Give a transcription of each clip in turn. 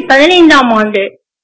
பதினைந்தாம் ஆண்டு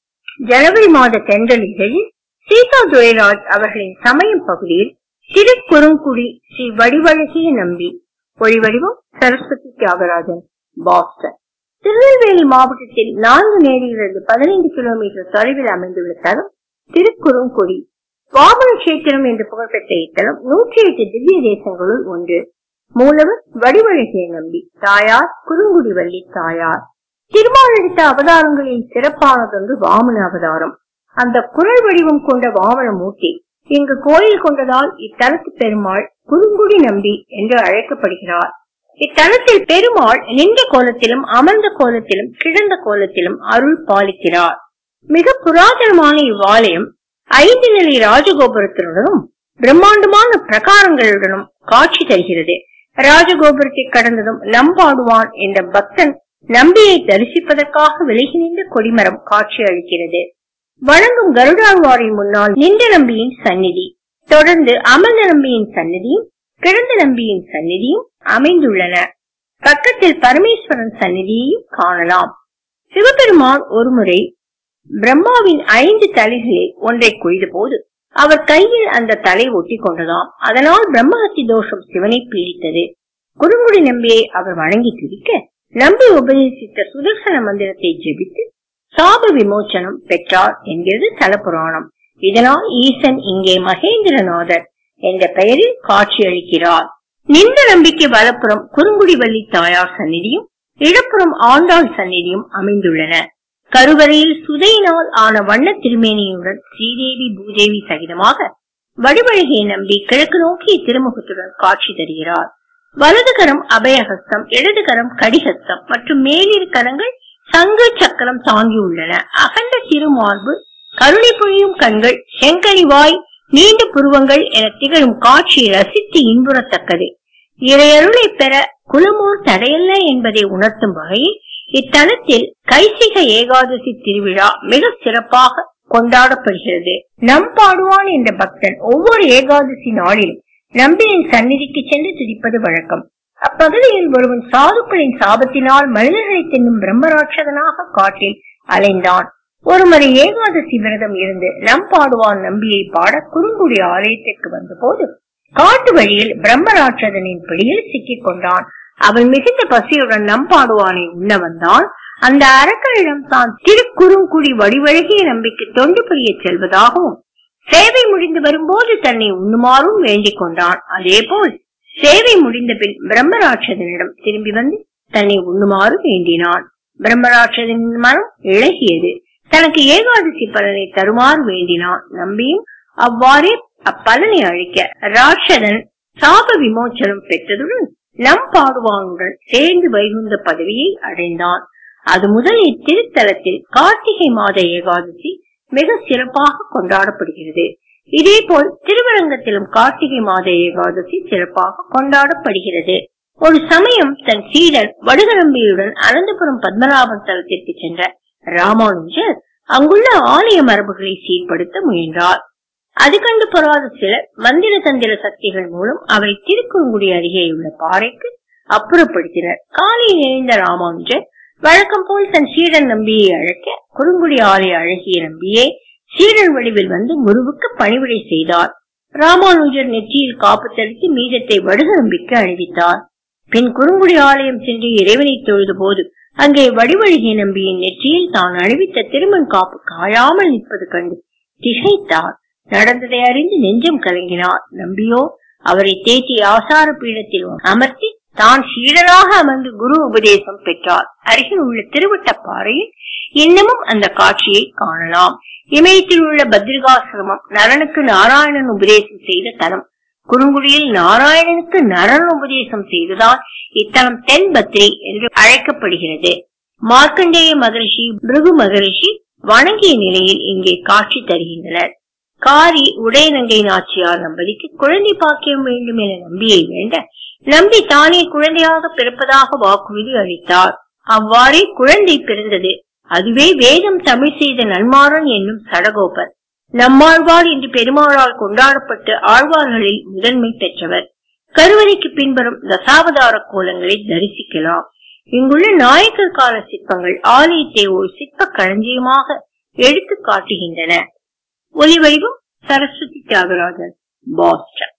ஜனவரி மாத தென்றலிகளில் சீதா துரைராஜ் அவர்களின் சமயம் பகுதியில் திருக்குறுங்குடி ஸ்ரீ வடிவழகிய நம்பி ஒளிவடிவம் சரஸ்வதி தியாகராஜன் பாஸ்டன் திருநெல்வேலி மாவட்டத்தில் நான்கு நேரிலிருந்து பதினைந்து கிலோமீட்டர் தொலைவில் அமைந்துள்ள தலம் திருக்குறுங்குடி வாமன கஷேத்திரம் என்று புகழ்பெற்ற இத்தலம் நூற்றி எட்டு திவ்ய தேசங்களுள் ஒன்று மூலவர் வடிவழகிய நம்பி தாயார் குறுங்குடி வள்ளி தாயார் திருமால் எடுத்த அவதாரங்களில் சிறப்பானதொன்று வாமன அவதாரம் அந்த குரல் வடிவம் கொண்ட வாமன மூர்த்தி இங்கு கோயில் கொண்டதால் இத்தலத்து பெருமாள் குறுங்குடி நம்பி என்று அழைக்கப்படுகிறார் இத்தலத்தில் பெருமாள் நின்ற கோலத்திலும் அமர்ந்த கோலத்திலும் கிடந்த கோலத்திலும் அருள் பாலிக்கிறார் மிக புராதனமான இவ்வாலயம் ஐந்து நிலை ராஜகோபுரத்துடனும் பிரம்மாண்டமான பிரகாரங்களுடனும் காட்சி தருகிறது ராஜகோபுரத்தை கடந்ததும் நம்பாடுவான் என்ற பக்தன் நம்பியை தரிசிப்பதற்காக விலகி நின்ற கொடிமரம் காட்சி அளிக்கிறது வணங்கும் கருடாழ்வாரின் முன்னால் நின்ற நம்பியின் சந்நிதி தொடர்ந்து அமர்ந்த நம்பியின் சந்நிதியும் கிடந்த நம்பியின் சந்நிதியும் அமைந்துள்ளன பக்கத்தில் பரமேஸ்வரன் சந்நிதியையும் காணலாம் சிவபெருமான் ஒருமுறை பிரம்மாவின் ஐந்து தலைகளில் ஒன்றை கொய்த போது அவர் கையில் அந்த தலை ஒட்டி கொண்டதாம் அதனால் பிரம்மஹத்தி தோஷம் சிவனை பீடித்தது குறுங்குடி நம்பியை அவர் வணங்கி துதிக்க நம்பி உபதேசித்த சுதர்சன மந்திரத்தை ஜெபித்து சாப விமோச்சனம் பெற்றார் என்கிறது தலபுராணம் இதனால் ஈசன் இங்கே மகேந்திரநாதர் என்ற பெயரில் காட்சியளிக்கிறார் நின்ற நம்பிக்கை வலப்புறம் குறுங்குடி வள்ளி தாயார் சந்நிதியும் இடப்புறம் ஆண்டாள் சந்நிதியும் அமைந்துள்ளன கருவறையில் சுதையினால் ஆன வண்ண திருமேனியுடன் ஸ்ரீதேவி பூதேவி சகிதமாக வடிவழகியை நம்பி கிழக்கு நோக்கிய திருமுகத்துடன் காட்சி தருகிறார் வலது கரம் அபயஹஸ்தம் இடது கரம் கடிஹஸ்தம் மற்றும் மேலிரு கரங்கள் சங்கு சக்கரம் தாங்கியுள்ளன அகண்ட திருமார்பு கருணை பொழியும் கண்கள் செங்கனிவாய் நீண்ட புருவங்கள் என திகழும் காட்சி ரசித்து இன்புறத்தக்கது இறையருளை பெற குலமோர் தடையல்ல என்பதை உணர்த்தும் வகையில் இத்தலத்தில் கைசிக ஏகாதசி திருவிழா மிக சிறப்பாக கொண்டாடப்படுகிறது நம் பாடுவான் என்ற பக்தன் ஒவ்வொரு ஏகாதசி நாளிலும் நம்பியின் சந்நிதிக்கு சென்று துதிப்பது வழக்கம் அப்பகுதியில் ஒருவன் சாதுக்களின் சாபத்தினால் மனிதர்களை தின்னும் பிரம்மராட்சதனாக காட்டில் அலைந்தான் ஒருமுறை ஏகாதசி விரதம் இருந்து நம் பாடுவான் நம்பியை பாட குறுங்குடி ஆலயத்திற்கு வந்தபோது காட்டு வழியில் பிரம்மராட்சதனின் பிடியில் சிக்கிக் கொண்டான் அவன் மிகுந்த பசியுடன் நம்பாடுவானை உண்ண வந்தான் அந்த அரக்கனிடம் தான் திருக்குறுங்குடி வடிவழகிய நம்பிக்கை தொண்டு புரிய செல்வதாகவும் சேவை முடிந்து வரும்போது தன்னை உண்ணுமாறும் வேண்டிக் கொண்டான் அதேபோல் சேவை முடிந்த பின் பிரம்மராட்சதனிடம் திரும்பி வந்து தன்னை உண்ணுமாறு வேண்டினான் பிரம்மராட்சதனின் மனம் இழகியது தனக்கு ஏகாதசி பலனை தருமாறு வேண்டினான் நம்பியும் அவ்வாறே அப்பலனை அழிக்க ராட்சதன் சாப விமோச்சனம் பெற்றதுடன் நம் பாடுவானுடன் சேர்ந்து வைகுந்த பதவியை அடைந்தான் அது முதல் இத்திருத்தலத்தில் கார்த்திகை மாத ஏகாதசி மிக சிறப்பாக கொண்டாடப்படுகிறது இதேபோல் திருவரங்கத்திலும் கார்த்திகை மாத ஏகாதசி சிறப்பாக கொண்டாடப்படுகிறது ஒரு சமயம் தன் சீடர் வடுகரம்பியுடன் அனந்தபுரம் பத்மநாபன் தலத்திற்கு சென்ற ராமானுஜர் அங்குள்ள ஆலய மரபுகளை சீர்படுத்த முயன்றார் அது கண்டு பொறாத சிலர் மந்திர தந்திர சக்திகள் மூலம் அவரை திருக்குறுங்குடி அருகேயுள்ள பாறைக்கு அப்புறப்படுத்தினர் காலையில் எழுந்த ராமானுஜர் வழக்கம் போல் தன் சீடன் நம்பியை அழைக்க குறுங்குடி ஆலய அழகிய நம்பியே சீடன் வடிவில் வந்து குருவுக்கு பணிவிடை செய்தார் ராமானுஜர் நெற்றியில் காப்பு தரித்து மீதத்தை வடுகரம்பிக்கு அணிவித்தார் பின் குறுங்குடி ஆலயம் சென்று இறைவனை தொழுத போது அங்கே வடிவழகிய நம்பியின் நெற்றியில் தான் அணிவித்த திருமண் காப்பு காயாமல் நிற்பது கண்டு திகைத்தார் நடந்ததை அறிந்து நெஞ்சம் கலங்கினார் நம்பியோ அவரை தேற்றி ஆசார பீடத்தில் அமர்த்தி தான் சீடராக அமர்ந்து குரு உபதேசம் பெற்றார் அருகில் உள்ள திருவட்டப்பாறையில் இன்னமும் அந்த காட்சியை காணலாம் இமயத்தில் உள்ள பத்ரிகாசிரமம் நரனுக்கு நாராயணன் உபதேசம் செய்த தலம் குறுங்குடியில் நாராயணனுக்கு நரன் உபதேசம் செய்ததால் இத்தலம் தென் பத்ரி என்று அழைக்கப்படுகிறது மார்க்கண்டேய மகரிஷி பிருகு மகரிஷி வணங்கிய நிலையில் இங்கே காட்சி தருகின்றனர் காரி உடையநங்கை நாச்சியார் நம்பதிக்கு குழந்தை பாக்கியம் வேண்டும் என நம்பியை வேண்ட நம்பி தானே குழந்தையாக பிறப்பதாக வாக்குறுதி அளித்தார் அவ்வாறே குழந்தை பிறந்தது அதுவே வேதம் தமிழ் செய்த நன்மாறன் என்னும் சடகோபர் நம்மாழ்வார் என்று பெருமாளால் கொண்டாடப்பட்டு ஆழ்வார்களில் முதன்மை பெற்றவர் கருவறைக்கு பின்புறம் தசாவதார கோலங்களை தரிசிக்கலாம் இங்குள்ள நாயக்கர் கால சிற்பங்கள் ஆலயத்தை ஒரு சிற்ப களஞ்சியமாக எடுத்து காட்டுகின்றன ஒலி வடிவம் சரஸ்வதி தியாகராஜன் பாஸ்டன்